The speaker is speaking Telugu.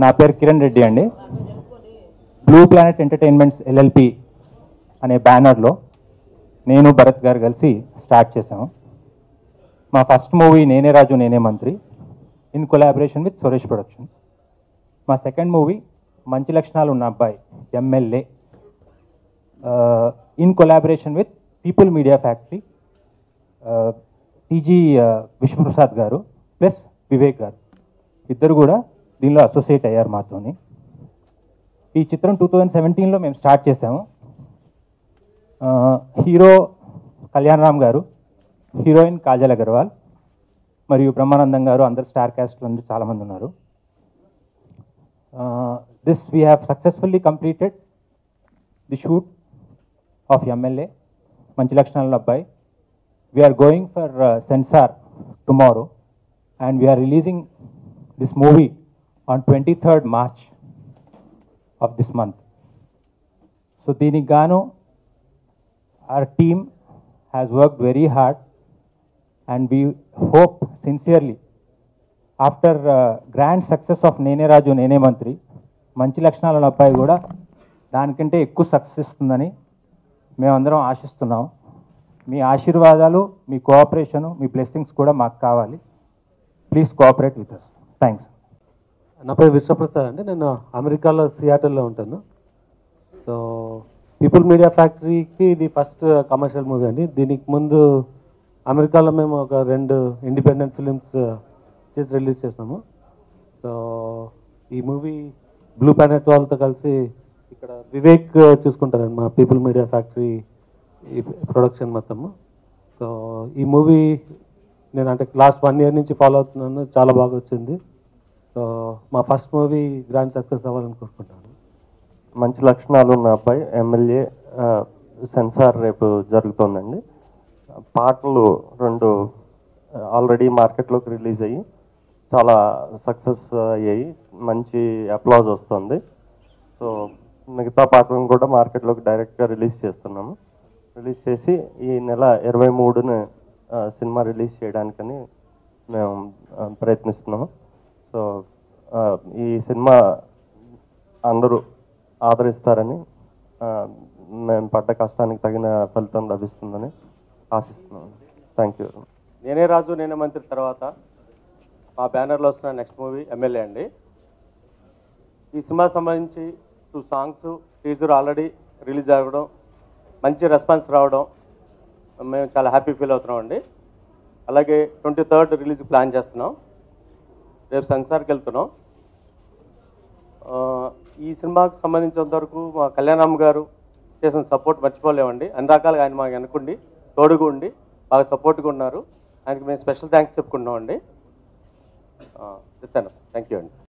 నా పేరు కిరణ్ రెడ్డి అండి బ్లూ ప్లానెట్ ఎంటర్టైన్మెంట్స్ ఎల్ఎల్పి అనే బ్యానర్లో నేను భరత్ గారు కలిసి స్టార్ట్ చేశాము మా ఫస్ట్ మూవీ నేనే Raju Nene Mantri in collaboration with Suresh Productions మా second movie Manchi Lakshanalu Unna Abbayi MLA in collaboration with People Media Factory TG Vishwaprasad గారు ప్లస్ వివేక్ గారు ఇద్దరు కూడా దీనిలో అసోసియేట్ అయ్యారు మాతోని ఈ చిత్రం టూ థౌజండ్ సెవెంటీన్లో మేము స్టార్ట్ చేసాము ఆ, హీరో కళ్యాణ్ రామ్ గారు హీరోయిన్ కాజల్ అగర్వాల్ మరియు బ్రహ్మానందం గారు అందరు స్టార్ క్యాస్ట్ నుండి చాలామంది ఉన్నారు this we have successfully completed the shoot of MLA Manchi Lakshanala Abbayi we're going for censor tomorrow and we're releasing this movie on twenty third March of this month so దీనికి గాను our team has worked very hard and we hope sincerely after uh, grand success of నేనే రాజు నేనే మంత్రి మంచి లక్షణాల అబ్బాయి కూడా దానికంటే ఎక్కువ సక్సెస్ ఇస్తుందని మేమందరం ఆశిస్తున్నాం మీ ఆశీర్వాదాలు మీ కోఆపరేషను మీ బ్లెస్సింగ్స్ కూడా మాకు కావాలి please cooperate with us thanks నా పేరు విశ్వప్రసాద్ అండి నేను అమెరికాలో సియాటల్లో ఉంటాను సో పీపుల్ మీడియా ఫ్యాక్టరీకి ఇది ఫస్ట్ కమర్షియల్ మూవీ అండి దీనికి ముందు అమెరికాలో మేము ఒక రెండు ఇండిపెండెంట్ ఫిలిమ్స్ చేసి రిలీజ్ చేసాము సో ఈ మూవీ బ్లూ ప్లానెట్ వాళ్ళతో కలిసి ఇక్కడ వివేక్ చూసుకుంటారండి మా పీపుల్ మీడియా ఫ్యాక్టరీ ఈ ప్రొడక్షన్ మొత్తము సో ఈ మూవీ నేను అంటే లాస్ట్ వన్ ఇయర్ నుంచి ఫాలో అవుతున్నాను చాలా బాగా వచ్చింది సో మా ఫస్ట్ మూవీ గ్రాండ్ సక్సెస్ అవ్వాలని కోరుకుంటాను మంచి లక్షణాలు ఉన్న అబ్బాయి ఎమ్మెల్యే ఆ, సెన్సార్ రేపు జరుగుతోందండి పాటలు రెండు ఆల్రెడీ మార్కెట్లోకి రిలీజ్ అయ్యి చాలా సక్సెస్ అయ్యాయి మంచి అప్లాజ్ వస్తుంది సో మిగతా పాటలను కూడా మార్కెట్లోకి డైరెక్ట్గా రిలీజ్ చేస్తున్నాము రిలీజ్ చేసి ఈ నెల ఇరవై మూడున సినిమా రిలీజ్ చేయడానికని మేము ఆ, ప్రయత్నిస్తున్నాము సో ఆ, ఈ సినిమా అందరూ ఆదరిస్తారని ఆ, మేము పడ్డ కష్టానికి తగిన ఫలితం లభిస్తుందని ఆశిస్తున్నాను థ్యాంక్ యూ నేనే రాజు నేనే మంత్రి తర్వాత మా బ్యానర్లో వస్తున్న నెక్స్ట్ మూవీ ఎమ్మెల్యే అండి ఈ సినిమా సంబంధించి two songs teaser already release అవ్వడం మంచి రెస్పాన్స్ రావడం మేము చాలా హ్యాపీ ఫీల్ అవుతున్నాం అండి అలాగే ట్వంటీ థర్డ్ రిలీజ్ ప్లాన్ చేస్తున్నాం రేపు సెన్సార్కి వెళ్తున్నాం ఆ, ఈ సినిమాకి సంబంధించినంత వరకు మా కళ్యాణమ్మ గారు చేసిన సపోర్ట్ మర్చిపోలేమండి అన్ని రకాలుగా ఆయన మాకు అనుకుండి తోడుగా ఉండి బాగా సపోర్ట్గా ఉన్నారు ఆయనకి మేము స్పెషల్ థ్యాంక్స్ చెప్పుకుంటున్నాం అండి ఇస్తాను థ్యాంక్ యూ అండి